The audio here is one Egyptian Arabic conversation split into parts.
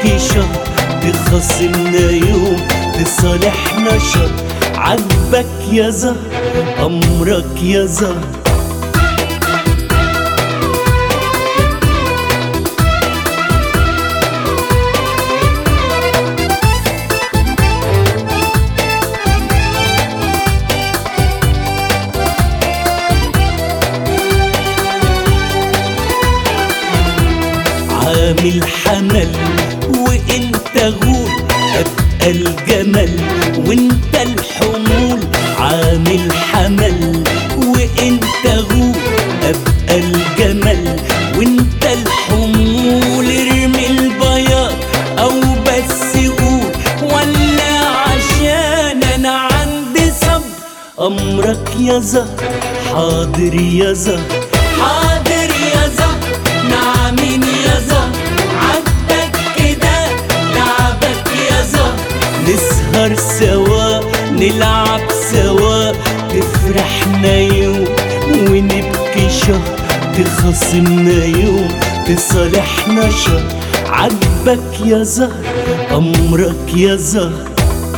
ونبكي شهر تخاصمنا يوم تصالحنا شهر عجبك يا زهر أمرك يا زهر عامل حمل وانت غول ابقى الجمل وانت الحمول عامل حمل وانت غول ابقى الجمل وانت الحمول ارمي البياض او بس قول ولا عشان انا عندي صبر امرك يا زهر حاضر يا زهر حاضر يا زهر نعمين يا زهر عدك كده لعبك يا زهر نسهر سوا نلعب سوا تفرحنا يوم ونبكي شهر تخاصمنا يوم تصالحنا شهر عجبك يا زهر أمرك يا زهر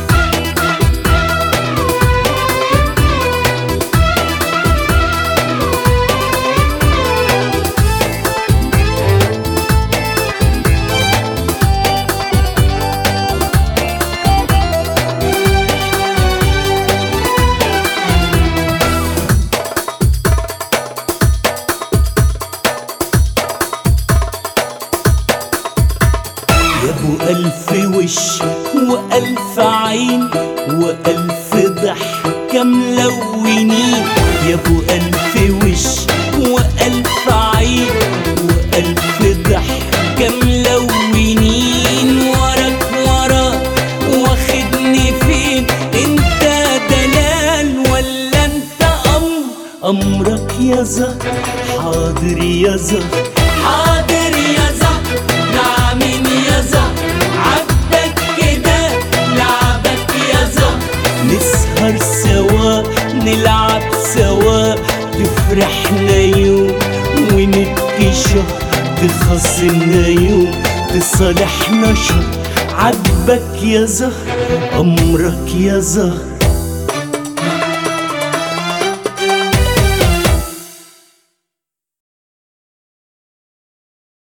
يا ابو الف وش والف عين والف ضحكه ملونين يا ابو الف وش والف عين والف ضحكه ملونين وراك وراك واخدني فين انت دلال ولا انت امر امرك يا زهر حاضر يا زهر حاضر يا زهر نعمين يا زهر عبدك كده لعبك يا زهر نسهر سوا نلعب سوا تفرحنا يوم ونبكي شهر تخاصمنا يوم تصالحنا شهر عجبك يا زهر أمرك يا زهر